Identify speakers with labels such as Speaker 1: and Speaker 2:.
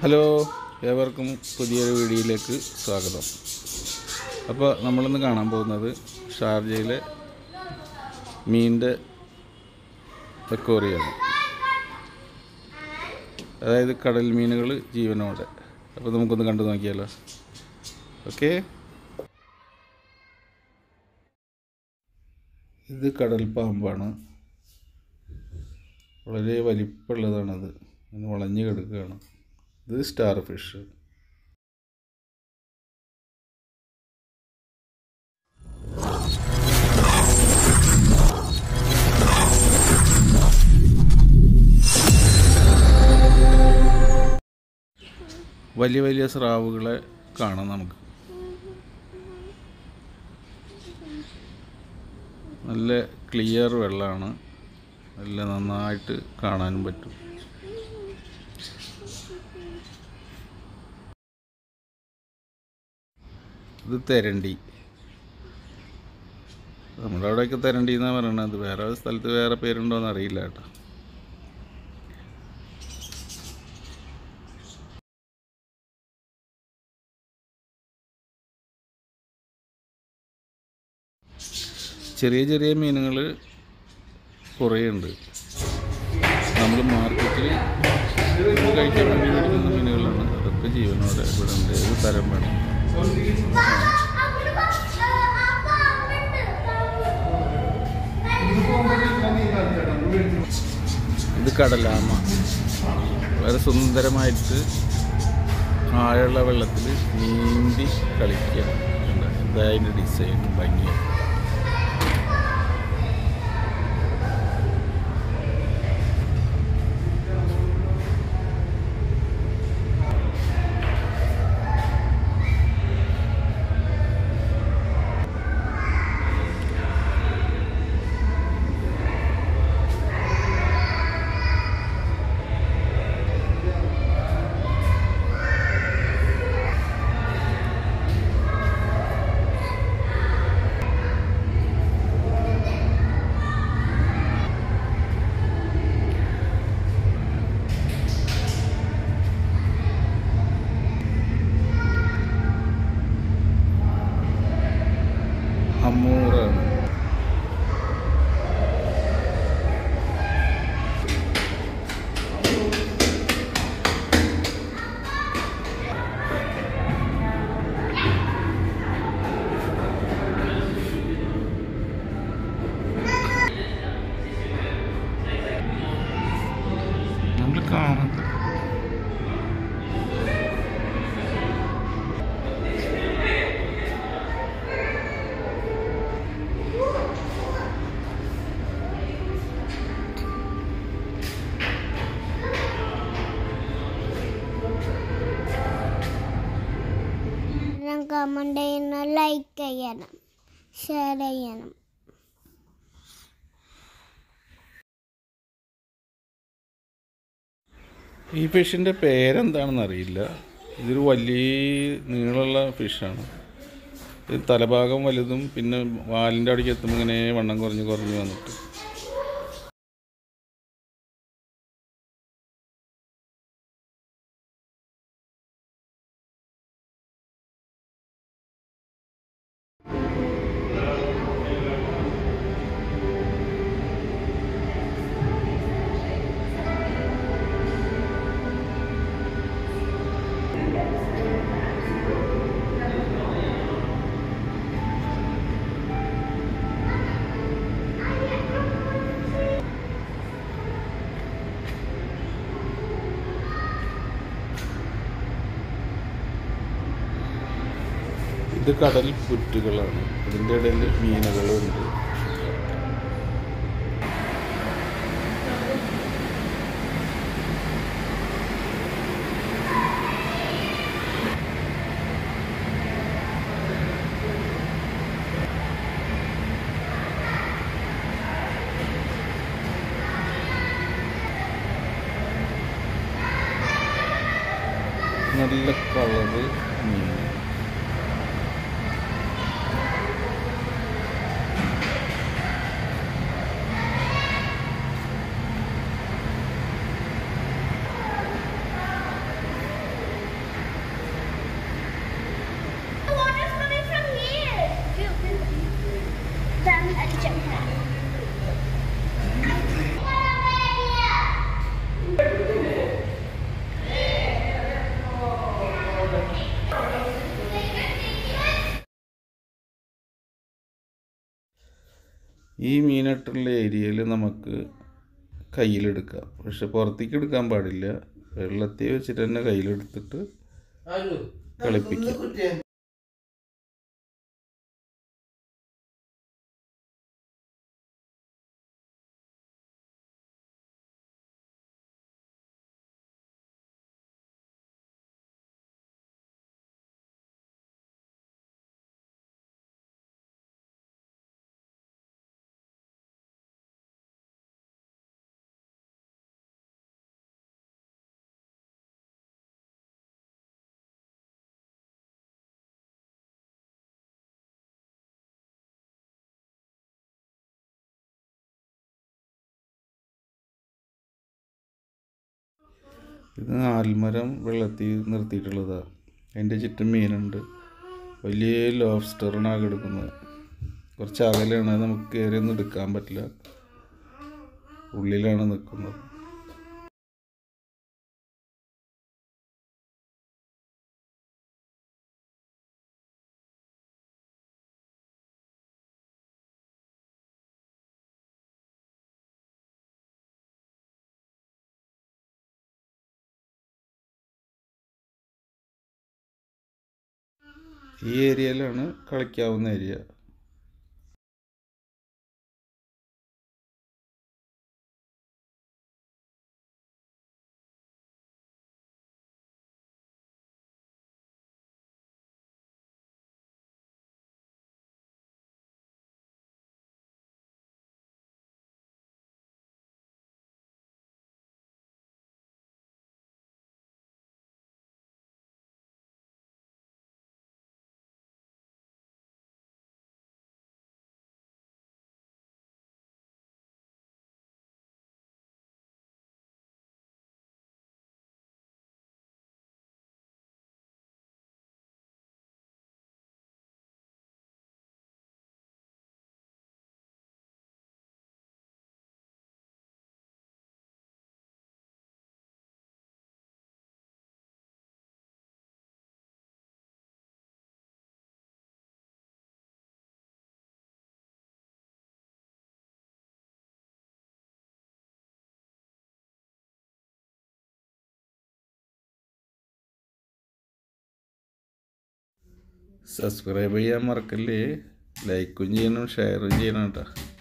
Speaker 1: hello ഏവർക്കും പുതിയൊരു വീഡിയോയിലേക്ക് സ്വാഗതം അപ്പോൾ നമ്മളിന്ന് കാണാൻ പോകുന്നത് ഷാർജയിലെ മീനിൻ്റെ അക്വേറിയമാണ് അതായത് കടൽ മീനുകൾ ജീവനോടെ അപ്പോൾ നമുക്കൊന്ന് കണ്ടു നോക്കിയാലോ ഓക്കെ ഇത് കടൽ പാമ്പാണ് വളരെ വലിപ്പമുള്ളതാണത് ഇങ്ങനെ വളഞ്ഞു കിടക്കുകയാണ് ഇത് സ്റ്റാർ ഫിഷ് വലിയ വലിയ സ്രാവുകളെ കാണാം നമുക്ക് നല്ല ക്ലിയർ വെള്ളമാണ് നല്ല നന്നായിട്ട് കാണാനും പറ്റും ഇത് തെരണ്ടി നമ്മുടെ അവിടെയൊക്കെ തെരണ്ടി എന്നാണ് പറയണത് വേറെ സ്ഥലത്ത് വേറെ പേരുണ്ടോയെന്ന് അറിയില്ല കേട്ടോ ചെറിയ ചെറിയ മീനുകൾ കുറേ ഉണ്ട് നമ്മൾ മാർക്കറ്റിൽ കഴിക്കാൻ വേണ്ടി മേടിക്കുന്ന മീനുകളാണ് അതൊക്കെ ജീവനോടെ ഇവിടെ ഉണ്ട് ഏത് തരം വേണം ഇത് കടലാമ വളരെ സുന്ദരമായിട്ട് ആഴമുള്ള വെള്ളത്തിൽ നീന്തി കളിക്കുക ഇതതിൻ്റെ ഡിസൈൻ ഭംഗി അമൂറാണ് നമ്മൾ കാണുന്നത്
Speaker 2: കമന്റ് ചെയ്യണം ലൈക്ക് ചെയ്യണം ഷെയർ ചെയ്യണം
Speaker 1: ഈ ഫിഷിൻ്റെ പേരെന്താണെന്ന് അറിയില്ല ഇതൊരു വലിയ നീളമുള്ള ഫിഷാണ് ഇത് തലഭാഗം വലുതും പിന്നെ വാലിൻ്റെ അവിടേക്ക് എത്തുമ്പോൾ ഇങ്ങനെ വണ്ണം കുറഞ്ഞ് കുറഞ്ഞ് വന്നിട്ട് ഇത് കടൽ പുറ്റുകളാണ് ഇതിൻ്റെ ഇടയിൽ മീനുകളുണ്ട് നല്ല കളറ് മീൻ ഈ മീനിട്ടുള്ള ഏരിയയിൽ നമുക്ക് കയ്യിലെടുക്കാം പക്ഷെ പുറത്തേക്ക് എടുക്കാൻ പാടില്ല വെള്ളത്തിൽ വെച്ചിട്ട് തന്നെ കയ്യിലെടുത്തിട്ട് കളിപ്പിക്കാം ഇത് ആൽമരം വെള്ളത്തിൽ നിർത്തിയിട്ടുള്ളതാണ് അതിൻ്റെ ചുറ്റും മീനുണ്ട് വലിയ ലോബ്സ്റ്ററിനാണ് കിടക്കുന്നത് കുറച്ച് അകലെയാണ് അത് നമുക്ക് കയറി ഒന്നും എടുക്കാൻ പറ്റില്ല ഉള്ളിലാണ് നിൽക്കുന്നത് ഈ ഏരിയയിലാണ് കളിക്കാവുന്ന ഏരിയ സബ്സ്ക്രൈബ് ചെയ്യാൻ മറക്കല്ലേ ലൈക്കും ചെയ്യണം ഷെയറും ചെയ്യണം കേട്ടോ